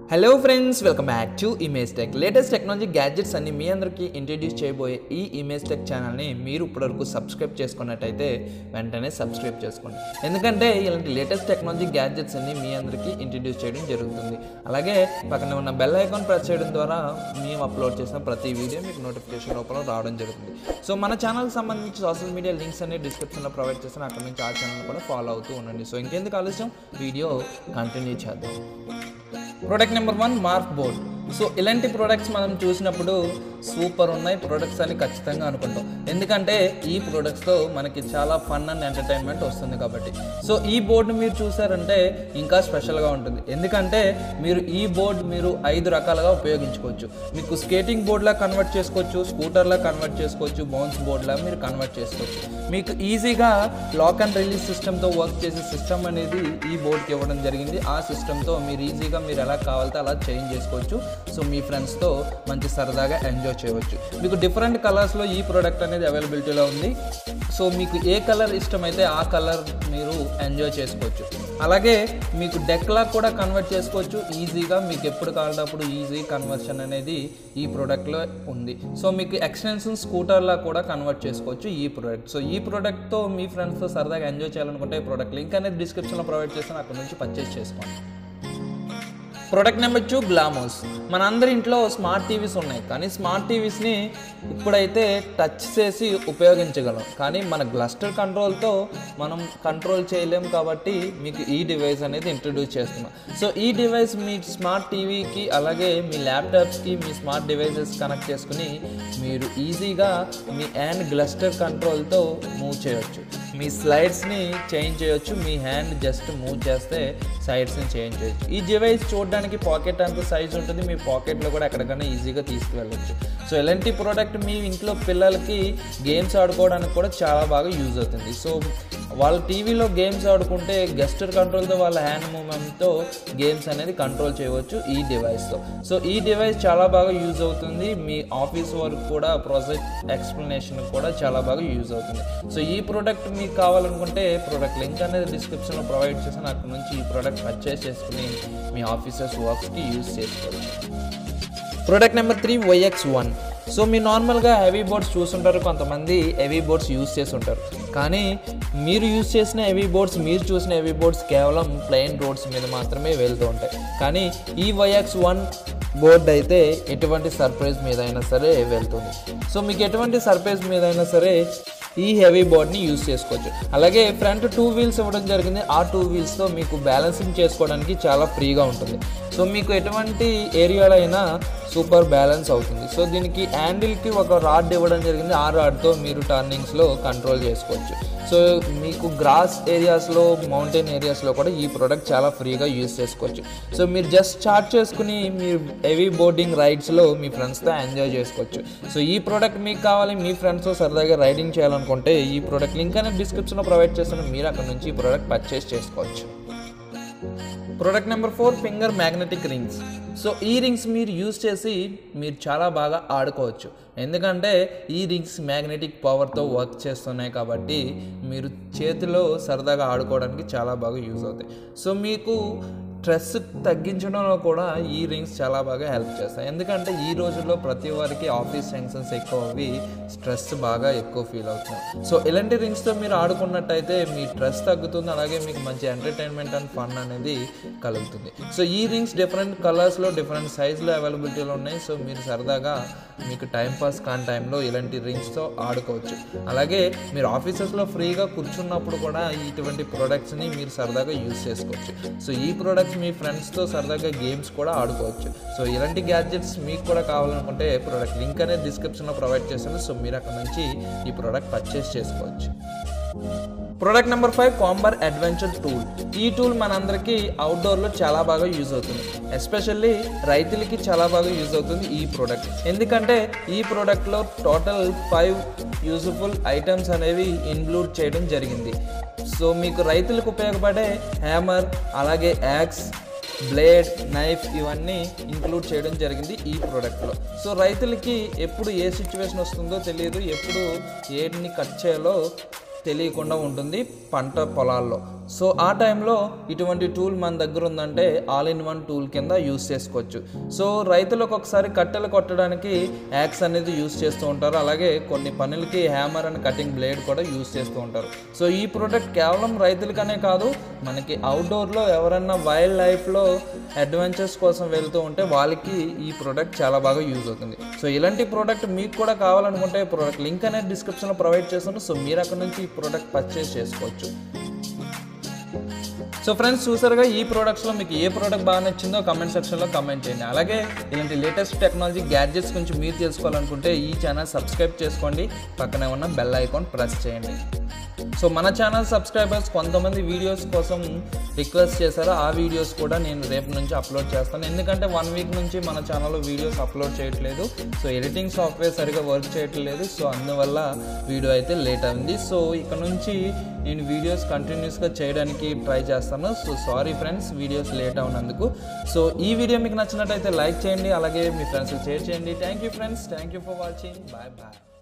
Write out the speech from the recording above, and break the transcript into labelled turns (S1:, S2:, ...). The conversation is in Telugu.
S1: hello friends welcome back to image tech latest technology gadgets అన్ని మీ అందరికీ ఇంట్రడ్యూస్ చేయబోయే ఈ ఇమేజ్ టెక్ ఛానల్ని మీరు ఇప్పటివరకు సబ్స్క్రైబ్ చేసుకున్నట్టయితే వెంటనే సబ్స్క్రైబ్ చేసుకోండి ఎందుకంటే ఇలాంటి లేటెస్ట్ టెక్నాలజీ గ్యాడ్జెట్స్ అన్ని మీ అందరికీ ఇంట్రడ్యూస్ చేయడం జరుగుతుంది అలాగే పక్కన ఉన్న బెల్ ఐకాన్ ప్రెస్ చేయడం ద్వారా మేము అప్లోడ్ చేసిన ప్రతి వీడియో మీకు నోటిఫికేషన్ లోపల రావడం జరుగుతుంది సో మన ఛానల్కి సంబంధించి సోషల్ మీడియా లింక్స్ అన్ని డిస్క్రిప్షన్లో ప్రొవైడ్ చేస్తాను అక్కడ నుంచి ఆ ఛానల్ కూడా ఫాలో అవుతూ ఉండండి సో ఇంకెందుకు ఆలస్యం వీడియో కంటిన్యూ చేద్దాం product number one mark board so ఇలాంటి ప్రోడక్ట్స్ మనం చూసినప్పుడు సూపర్ ఉన్నాయి ప్రోడక్ట్స్ అని ఖచ్చితంగా అనుకుంటాం ఎందుకంటే ఈ ప్రోడక్ట్స్తో మనకి చాలా ఫన్ అండ్ ఎంటర్టైన్మెంట్ వస్తుంది కాబట్టి సో ఈ బోర్డు మీరు చూసారంటే ఇంకా స్పెషల్గా ఉంటుంది ఎందుకంటే మీరు ఈ బోర్డు మీరు ఐదు రకాలుగా ఉపయోగించుకోవచ్చు మీకు స్కేటింగ్ బోర్డ్లా కన్వర్ట్ చేసుకోవచ్చు స్కూటర్లా కన్వర్ట్ చేసుకోవచ్చు బౌన్స్ బోర్డ్లా మీరు కన్వర్ట్ చేసుకోవచ్చు మీకు ఈజీగా లాక్ అండ్ రిలీజ్ సిస్టమ్తో వర్క్ చేసే సిస్టమ్ అనేది ఈ బోర్డ్కి ఇవ్వడం జరిగింది ఆ సిస్టమ్తో మీరు ఈజీగా మీరు ఎలా కావాలితే అలా చేంజ్ చేసుకోవచ్చు సో మీ ఫ్రెండ్స్తో మంచి సరదాగా ఎంజాయ్ చేయవచ్చు మీకు డిఫరెంట్ కలర్స్లో ఈ ప్రోడక్ట్ అనేది అవైలబిలిటీలో ఉంది సో మీకు ఏ కలర్ ఇష్టమైతే ఆ కలర్ మీరు ఎంజాయ్ చేసుకోవచ్చు అలాగే మీకు డెక్లా కూడా కన్వర్ట్ చేసుకోవచ్చు ఈజీగా మీకు ఎప్పుడు కావాలన్నప్పుడు ఈజీ కన్వర్షన్ అనేది ఈ ప్రోడక్ట్లో ఉంది సో మీకు ఎక్స్టెన్షన్ స్కూటర్లా కూడా కన్వర్ట్ చేసుకోవచ్చు ఈ ప్రోడక్ట్ సో ఈ ప్రోడక్ట్తో మీ ఫ్రెండ్స్తో సరదాగా ఎంజాయ్ చేయాలనుకుంటే ఈ ప్రోడక్ట్ లింక్ అనేది డిస్క్రిప్షన్లో ప్రొవైడ్ చేస్తాను అక్కడ నుంచి పర్చేస్ చేసుకోండి ప్రోడక్ట్ నెంబర్ టూ గ్లామోస్ మన అందరి ఇంట్లో స్మార్ట్ టీవీస్ ఉన్నాయి కానీ స్మార్ట్ టీవీస్ని ఇప్పుడైతే టచ్ చేసి ఉపయోగించగలం కానీ మన గ్లస్టర్ కంట్రోల్తో మనం కంట్రోల్ చేయలేం కాబట్టి మీకు ఈ డివైస్ అనేది ఇంట్రడ్యూస్ చేస్తున్నాం సో ఈ డివైస్ మీ స్మార్ట్ టీవీకి అలాగే మీ ల్యాప్టాప్స్కి మీ స్మార్ట్ డివైసెస్ కనెక్ట్ చేసుకుని మీరు ఈజీగా మీ హ్యాండ్ గ్లస్టర్ కంట్రోల్తో మూవ్ చేయొచ్చు మీ స్లైడ్స్ని చేంజ్ చేయొచ్చు మీ హ్యాండ్ జస్ట్ మూవ్ చేస్తే సైడ్స్ని చేంజ్ చేయొచ్చు ఈ డివైస్ చూడడానికి పాకెట్ అంత సైజ్ ఉంటుంది మీ పాకెట్లో కూడా ఎక్కడికైనా ఈజీగా తీసుకువెళ్ళొచ్చు సో ఇలాంటి ప్రోడక్ట్ మీ ఇంట్లో పిల్లలకి గేమ్స్ ఆడుకోవడానికి కూడా చాలా బాగా యూజ్ అవుతుంది సో వాళ్ళ టీవీలో గేమ్స్ ఆడుకుంటే గెస్టర్ కంట్రోల్తో వాళ్ళ హ్యాండ్ మూమెంట్తో గేమ్స్ అనేది కంట్రోల్ చేయవచ్చు ఈ డివైస్తో సో ఈ డివైస్ చాలా బాగా యూజ్ అవుతుంది మీ ఆఫీస్ వర్క్ కూడా ప్రాజెక్ట్ ఎక్స్ప్లెనేషన్ కూడా చాలా బాగా యూజ్ అవుతుంది సో ఈ ప్రోడక్ట్ మీకు కావాలనుకుంటే ప్రోడక్ట్ లింక్ అనేది డిస్క్రిప్షన్లో ప్రొవైడ్ చేశాను అక్కడ నుంచి ఈ ప్రోడక్ట్ పర్చేస్ చేసుకుని మీ ఆఫీసర్స్ వర్క్స్కి యూజ్ చేసుకోవచ్చు product number three YX one so మీరు నార్మల్గా హెవీ బోర్డ్స్ చూస్తుంటారు కొంతమంది హెవీ బోర్డ్స్ యూస్ చేసి ఉంటారు కానీ మీరు యూస్ చేసిన హెవీ బోర్డ్స్ మీరు చూసిన హెవీ బోర్డ్స్ కేవలం ప్లెయిన్ రోడ్స్ మీద మాత్రమే వెళ్తూ ఉంటాయి కానీ ఈ వైఎక్స్ వన్ బోర్డ్ అయితే ఎటువంటి సర్ప్రైజ్ మీద అయినా సరే వెళ్తుంది సో మీకు ఎటువంటి సర్ప్రైజ్ మీద అయినా సరే ఈ హెవీ బోర్డ్ని యూస్ చేసుకోవచ్చు అలాగే ఫ్రంట్ టూ వీల్స్ ఇవ్వడం జరిగింది ఆ టూ వీల్స్తో మీకు బ్యాలెన్సింగ్ చేసుకోవడానికి చాలా ఫ్రీగా ఉంటుంది సో మీకు ఎటువంటి ఏరియాలో అయినా సూపర్ బ్యాలెన్స్ అవుతుంది సో దీనికి హ్యాండిల్కి ఒక రాడ్ ఇవ్వడం జరిగింది ఆ రాడ్తో మీరు టర్నింగ్స్లో కంట్రోల్ చేసుకోవచ్చు సో మీకు గ్రాస్ ఏరియాస్లో మౌంటైన్ ఏరియాస్లో కూడా ఈ ప్రోడక్ట్ చాలా ఫ్రీగా యూస్ చేసుకోవచ్చు సో మీరు జస్ట్ చార్ట్ చేసుకుని మీరు హెవీ బోర్డింగ్ రైడ్స్లో మీ ఫ్రెండ్స్తో ఎంజాయ్ చేసుకోవచ్చు సో ఈ ప్రోడక్ట్ మీకు కావాలి మీ ఫ్రెండ్స్తో సరదాగా రైడింగ్ చేయాలనుకుంటే ఈ ప్రోడక్ట్ లింక్ అనేది డిస్క్రిప్షన్లో ప్రొవైడ్ చేస్తాను మీరు అక్కడ నుంచి ఈ ప్రోడక్ట్ పర్చేస్ చేసుకోవచ్చు product number four finger magnetic rings so ఈ రింగ్స్ మీరు యూజ్ చేసి మీరు చాలా బాగా ఆడుకోవచ్చు ఎందుకంటే ఈ రింగ్స్ మ్యాగ్నెటిక్ పవర్తో వర్క్ చేస్తున్నాయి కాబట్టి మీరు చేతిలో సరదాగా ఆడుకోవడానికి చాలా బాగా యూజ్ అవుతాయి సో మీకు స్ట్రెస్ తగ్గించడంలో కూడా ఈ రింగ్స్ చాలా బాగా హెల్ప్ చేస్తాయి ఎందుకంటే ఈ రోజుల్లో ప్రతి వారికి ఆఫీస్ టెన్షన్స్ ఎక్కువ అవి స్ట్రెస్ బాగా ఎక్కువ ఫీల్ అవుతుంది సో ఇలాంటి రింగ్స్తో మీరు ఆడుకున్నట్టయితే మీ స్ట్రెస్ తగ్గుతుంది అలాగే మీకు మంచి ఎంటర్టైన్మెంట్ అండ్ ఫన్ అనేది కలుగుతుంది సో ఈ రింగ్స్ డిఫరెంట్ కలర్స్లో డిఫరెంట్ సైజులో అవైలబిలిటీలో ఉన్నాయి సో మీరు సరదాగా మీకు టైం పాస్ కాని టైంలో ఇలాంటి రింగ్స్తో ఆడుకోవచ్చు అలాగే మీరు ఆఫీసెస్లో ఫ్రీగా కూర్చున్నప్పుడు కూడా ఇటువంటి ప్రోడక్ట్స్ని మీరు సరదాగా యూజ్ చేసుకోవచ్చు సో ఈ ప్రోడక్ట్స్ మీ ఫ్రెండ్స్తో సరదాగా గేమ్స్ కూడా ఆడుకోవచ్చు సో ఇలాంటి గ్యాడ్జెట్స్ మీకు కూడా కావాలనుకుంటే ప్రోడక్ట్ లింక్ అనేది డిస్క్రిప్షన్లో ప్రొవైడ్ చేస్తాను సో మీరు అక్కడ నుంచి ఈ ప్రోడక్ట్ పర్చేస్ చేసుకోవచ్చు product number five camber adventure tool ఈ టూల్ మనందరికీ అవుట్డోర్లో చాలా బాగా యూజ్ అవుతుంది ఎస్పెషల్లీ రైతులకి చాలా బాగా యూజ్ అవుతుంది ఈ ప్రోడక్ట్ ఎందుకంటే ఈ ప్రోడక్ట్లో టోటల్ ఫైవ్ యూజ్ఫుల్ ఐటమ్స్ అనేవి ఇన్క్లూడ్ చేయడం జరిగింది సో మీకు రైతులకు ఉపయోగపడే హ్యామర్ అలాగే యాక్స్ బ్లేడ్ నైఫ్ ఇవన్నీ ఇంక్లూడ్ చేయడం జరిగింది ఈ ప్రోడక్ట్లో సో రైతులకి ఎప్పుడు ఏ సిచ్యువేషన్ వస్తుందో తెలియదు ఎప్పుడు ఏడిని కట్ చేయాలో తెలియకుండా ఉంటుంది పంట పొలాల్లో సో ఆ టైంలో ఇటువంటి టూల్ మన దగ్గర ఉందంటే ఆల్ ఇన్ వన్ టూల్ కింద యూస్ చేసుకోవచ్చు సో రైతులకు ఒకసారి కట్టెలు కొట్టడానికి యాక్స్ అనేది యూస్ చేస్తూ ఉంటారు అలాగే కొన్ని పనులకి హ్యామర్ అండ్ కటింగ్ బ్లేడ్ కూడా యూస్ చేస్తూ ఉంటారు సో ఈ ప్రోడక్ట్ కేవలం రైతులకనే కాదు మనకి అవుట్డోర్లో ఎవరన్నా వైల్డ్ లైఫ్లో అడ్వెంచర్స్ కోసం వెళ్తూ ఉంటే వాళ్ళకి ఈ ప్రోడక్ట్ చాలా బాగా యూజ్ అవుతుంది సో ఇలాంటి ప్రోడక్ట్ మీకు కూడా కావాలనుకుంటే ప్రోడక్ట్ లింక్ అనేది డిస్క్రిప్షన్లో ప్రొవైడ్ చేస్తాను సో మీరు అక్కడ నుంచి ఈ ప్రోడక్ట్ పర్చేస్ చేసుకోవచ్చు సో ఫ్రెండ్స్ చూసారుగా ఈ ప్రోడక్ట్స్లో మీకు ఏ ప్రోడక్ట్ బాగా నచ్చిందో కమెంట్ సెక్షన్లో కమెంట్ చేయండి అలాగే ఇలాంటి లేటెస్ట్ టెక్నాలజీ గ్యాడ్జెట్స్ గురించి మీరు తెలుసుకోవాలనుకుంటే ఈ ఛానల్ సబ్స్క్రైబ్ చేసుకోండి పక్కనే ఉన్న బెల్ ఐకాన్ ప్రెస్ చేయండి సో మన ఛానల్ సబ్స్క్రైబర్స్ కొంతమంది వీడియోస్ కోసం రిక్వెస్ట్ చేశారు ఆ వీడియోస్ కూడా నేను రేపు నుంచి అప్లోడ్ చేస్తాను ఎందుకంటే వన్ వీక్ నుంచి మన ఛానల్లో వీడియోస్ అప్లోడ్ చేయట్లేదు సో ఎడిటింగ్ సాఫ్ట్వేర్ సరిగా వర్క్ చేయట్లేదు సో అందువల్ల వీడియో అయితే లేట్ అయింది సో ఇక నుంచి నేను వీడియోస్ కంటిన్యూస్గా చేయడానికి ట్రై చేస్తాను so sorry friends videos late అవునందుకు సో ఈ వీడియో మీకు నచ్చినట్టయితే లైక్ చేయండి అలాగే మీ ఫ్రెండ్స్కి షేర్ చేయండి thank you friends thank you for watching bye bye